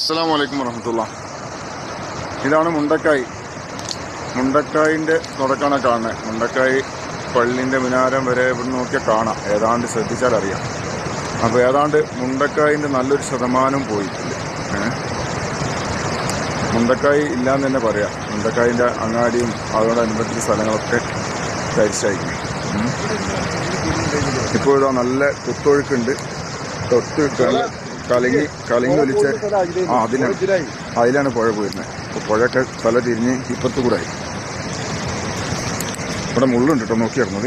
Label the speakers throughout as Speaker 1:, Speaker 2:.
Speaker 1: അസ്സലാമു അലൈക്കും വറഹമത്തുള്ള ഇതാണ് മുണ്ടക്കായ് മുണ്ടക്കായിൻ്റെ തുടക്കാണ് കാണുന്നത് മുണ്ടക്കായ് പള്ളിൻ്റെ മിനാരം വരെ ഇവിടെ നോക്കിയാൽ കാണാം ഏതാണ്ട് ശ്രദ്ധിച്ചാൽ അറിയാം അപ്പോൾ ഏതാണ്ട് മുണ്ടക്കായിൻ്റെ നല്ലൊരു ശതമാനം പോയിട്ടുണ്ട് ഏ? മുണ്ടക്കായ് ഇല്ലാന്ന് തന്നെ പറയാം മുണ്ടക്കായിൻ്റെ അങ്ങാടിയും അതോടനുബന്ധിച്ച സ്ഥലങ്ങളൊക്കെ കരിച്ചായിരിക്കും ഉം. ഇപ്പോൾ ഇതാ നല്ല കുത്തൊഴുക്കുണ്ട് തൊട്ട് ക- കലങ്ങി കലങ്ങി ഒലിച്ച ആ അതിലാണ് അതിലാണ് പുഴ പോയിരുന്നത് അപ്പോൾ പുഴയൊക്കെ തല തിരിഞ്ഞ് ഇപ്പുറത്ത് കൂടെ ആയി ഇവിടെ മുള്ളുണ്ട് കേട്ടോ നോക്കിയായിരുന്നത്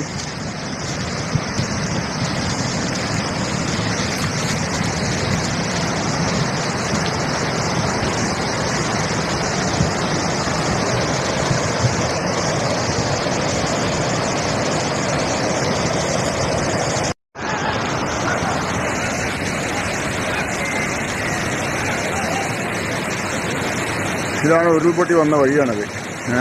Speaker 1: ഇതാണ് ഉരുൾപൊട്ടി വന്ന വഴിയാണത് ഏ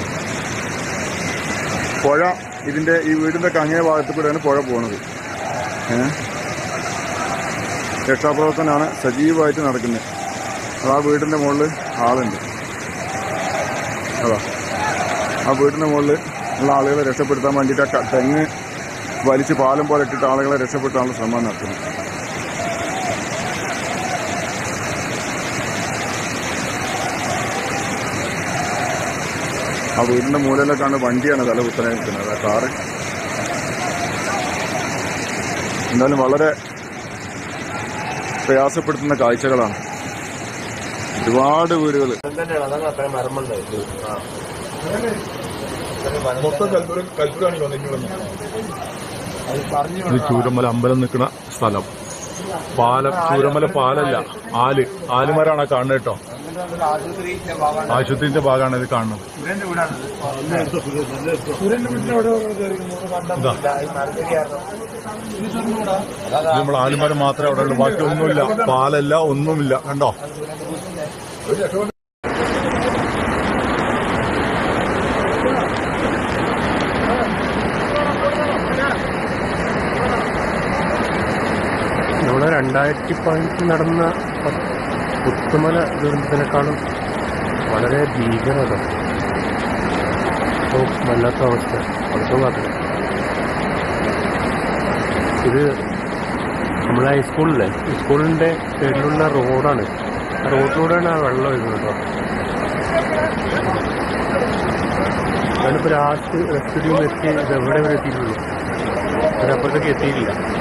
Speaker 1: പുഴ ഇതിന്റെ ഈ വീടിന്റെ കങ്ങേ ഭാഗത്ത് കൂടെയാണ് പുഴ പോണത് ഏ രക്ഷാപ്രവർത്തനാണ് സജീവമായിട്ട് നടക്കുന്നത് അത് ആ വീടിന്റെ മുകളിൽ ആളുണ്ട് അതാ ആ വീടിന്റെ മുകളിൽ ഉള്ള ആളുകളെ രക്ഷപ്പെടുത്താൻ വേണ്ടിയിട്ട് ആ ക- തെങ്ങ് വലിച്ച് പാലം പോലെ ഇട്ടിട്ട് ആളുകളെ രക്ഷപ്പെടുത്താനുള്ള ശ്രമം നടത്തുന്നത് ആ വീടിന്റെ മൂലയിലേക്കാണ് വണ്ടിയാണ് തല കുത്തനെ നിൽക്കുന്നത് ആ കാറ് എന്തായാലും വളരെ പ്രയാസപ്പെടുത്തുന്ന കാഴ്ചകളാണ് ഒരുപാട് വീടുകൾ
Speaker 2: ഇത് ചൂരമല അമ്പലം നിൽക്കുന്ന സ്ഥലം പാലം ചൂരമല പാലല്ല ആല് ആലുമരാണ് കാണുന്നത് കേട്ടോ ആശുപത്രിന്റെ ഭാഗമാണ് ഇത് കാണുന്നത് ഇതാ. ഇത് നമ്മൾ ആലുമരം മാത്രമേ അവിടെ ഉള്ളൂ ബാക്കി ഒന്നുമില്ല പാലല്ല ഒന്നുമില്ല കണ്ടോ
Speaker 3: നമ്മുടെ രണ്ടായിരത്തി പതിനെട്ടിൽ നടന്ന പുത്തുമല ദുരന്തത്തിനേക്കാളും വളരെ ഭീകരത ഓ വല്ലാത്ത അവസ്ഥ അവിടുത്തെ മാത്രം ഇത് നമ്മുടെ ഹൈസ്കൂളിലെ സ്കൂളിൻ്റെ സൈഡിലുള്ള റോഡാണ് ആ റോഡിലൂടെയാണ് ആ വെള്ളം വരുന്നത് കേട്ടോ ഞാനിപ്പോൾ ലാസ്റ്റ് റെസ്ക്യൂ ടീം എത്തി ഇത് എവിടെ വരെ എത്തിയിട്ടുള്ളൂ അതിനപ്പുറത്തേക്ക് എത്തിയിട്ടില്ല